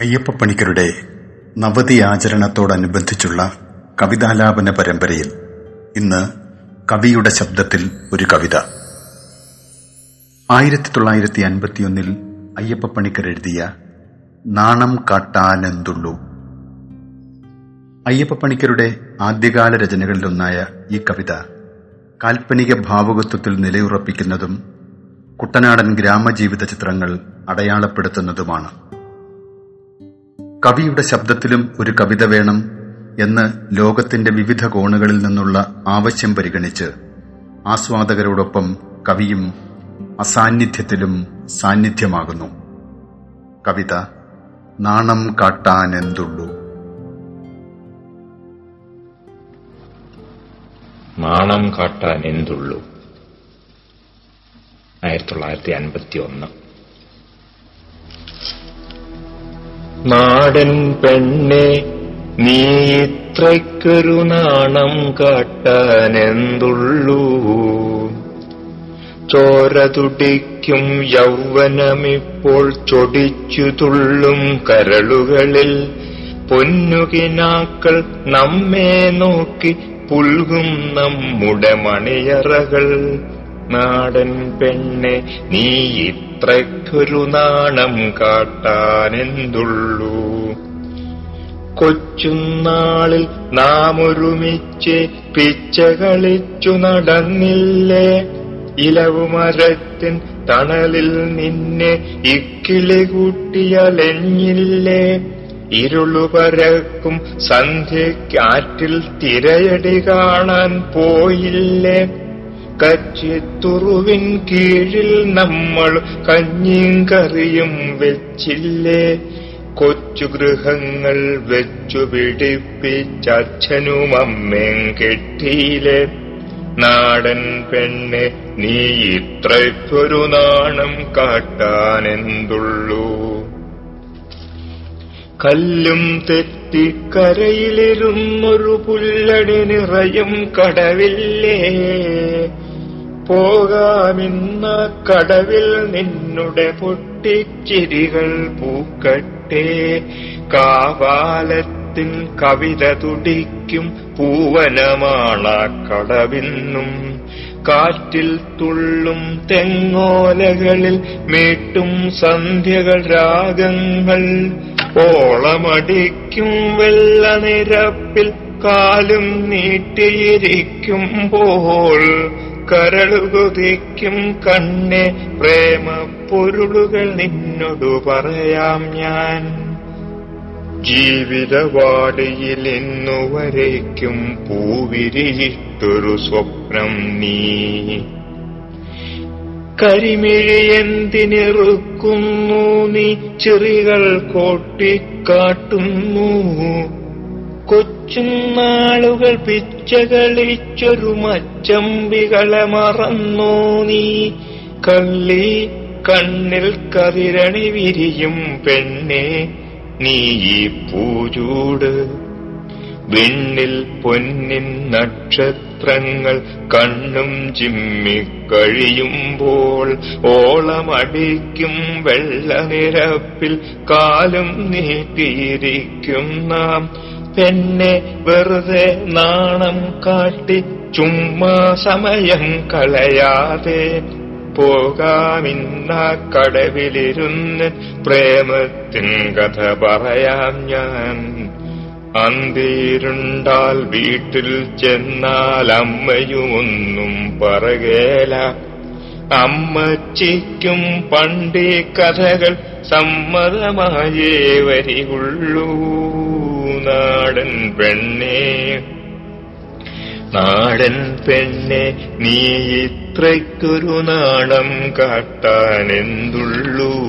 അയ്യപ്പപ്പണിക്കരുടെ നവതി ആചരണത്തോടനുബന്ധിച്ചുള്ള കവിതാലാപന പരമ്പരയിൽ ഇന്ന് കവിയുടെ ശബ്ദത്തിൽ ഒരു കവിത ആയിരത്തി തൊള്ളായിരത്തി അൻപത്തിയൊന്നിൽ അയ്യപ്പപ്പണിക്കർ എഴുതിയ നാണം കാട്ടാനെന്തുള്ളൂ അയ്യപ്പപ്പണിക്കരുടെ ആദ്യകാല രചനകളിലൊന്നായ ഈ കവിത കാൽപ്പനിക ഭാവുകത്വത്തിൽ നിലയുറപ്പിക്കുന്നതും കുട്ടനാടൻ ഗ്രാമജീവിത ചിത്രങ്ങൾ അടയാളപ്പെടുത്തുന്നതുമാണ് കവിയുടെ ശബ്ദത്തിലും ഒരു കവിത വേണം എന്ന് ലോകത്തിന്റെ വിവിധ കോണുകളിൽ നിന്നുള്ള ആവശ്യം പരിഗണിച്ച് ആസ്വാദകരോടൊപ്പം കവിയും അസാന്നിധ്യത്തിലും സാന്നിധ്യമാകുന്നു കവിത നാണം കാട്ടാനെന്തുള്ളൂ നാണം കാട്ടാൻ എന്തുള്ളൂ ആയിരത്തി തൊള്ളായിരത്തി അൻപത്തി ഒന്ന് നാടൻ പെണ്ണെ നീ ഇത്രയ്ക്കൊരു നാണം കാട്ടാൻ എന്തുള്ളൂ ചോര തുടിക്കും യൗവനമിപ്പോൾ ചൊടിച്ചു തുള്ളും കരളുകളിൽ പൊന്നുകിനാക്കൾ നമ്മെ നോക്കി പുൽകും നമ്മുടെ മണിയറകൾ നാടൻ പെണ്ണെ നീ ഇത്രയ്ക്കൊരു നാണം കാട്ടാനെന്തുള്ളൂ കൊച്ചുനാളിൽ നാം ഒരുമിച്ച് പിച്ച കളിച്ചു നടന്നില്ലേ ഇലവുമരത്തിൻ തണലിൽ നിന്നെ ഇക്കിളി കൂട്ടിയലഞ്ഞില്ലേ ഇരുളുപരക്കും സന്ധ്യക്കാറ്റിൽ തിരയടി കാണാൻ പോയില്ലേ കച്ചിത്തുറുവിൻ കീഴിൽ നമ്മൾ കഞ്ഞിയും കറിയും വെച്ചില്ലേ കൊച്ചു ഗൃഹങ്ങൾ വെച്ചു പിടിപ്പിച്ചച്ഛനും അമ്മയും കെട്ടിയില്ലേ നാടൻ പെണ്ണെ നീ ഇത്രയ്ക്കൊരു നാണം കാട്ടാനെന്തുള്ളൂ കല്ലും തെറ്റി കരയിലിരുന്നൊരു പുല്ലടി നിറയും കടവില്ലേ പോകാമിന്ന കടവിൽ നിന്നുടെ പൊട്ടിച്ചിരികൾ പൂക്കട്ടെ കാവാലത്തിൻ കവിത തുടിക്കും പൂവനമാണ കടവിന്നും കാറ്റിൽ തുള്ളും തെങ്ങോലകളിൽ മീട്ടും സന്ധ്യകൾ രാഗങ്ങൾ ഓളമടിക്കും വെള്ളനിരപ്പിൽ കാലും നീട്ടിയിരിക്കുമ്പോൾ കരളുകുതിക്കും കണ്ണെ പ്രേമ പൊരുളുകൾ നിന്നോടു പറയാം ഞാൻ ജീവിതവാടിയിൽ ഇന്നുവരേക്കും പൂവിരിയിട്ടൊരു സ്വപ്നം നീ കരിമിഴി എന്തിനിറുക്കുന്നു നീ ചെറികൾ കോട്ടിക്കാട്ടുന്നു കൊച്ചുനാളുകൾ പിച്ച കളിച്ചൊരു മച്ചമ്പികളെ മറന്നോ നീ കള്ളി കണ്ണിൽ കതിരണി വിരിയും പെണ്ണെ നീ ഈ പൂചൂട് വിണ്ണിൽ പൊന്നിൻ നക്ഷത്രങ്ങൾ കണ്ണും ചിമ്മിക്കഴിയുമ്പോൾ ഓളമടിക്കും വെള്ളനിരപ്പിൽ കാലും നീട്ടിയിരിക്കും നാം പെണ്ണെ വെറുതെ നാണം കാട്ടി ചുമ്മാ സമയം കളയാതെ പോകാമിന്ന കടവിലിരുന്ന് പ്രേമത്തിൻ കഥ പറയാം ഞാൻ അന്തീരുണ്ടാൽ വീട്ടിൽ ചെന്നാൽ അമ്മയുമൊന്നും പറകേല അമ്മച്ചിക്കും പണ്ടേ കഥകൾ സമ്മതമായേ വരികുള്ളൂ നാടൻ പെണ്ണേ നാടൻ പെണ്ണെ നീ ഇത്രയ്ക്കൊരു നാണം കാട്ടാനെന്തുള്ളൂ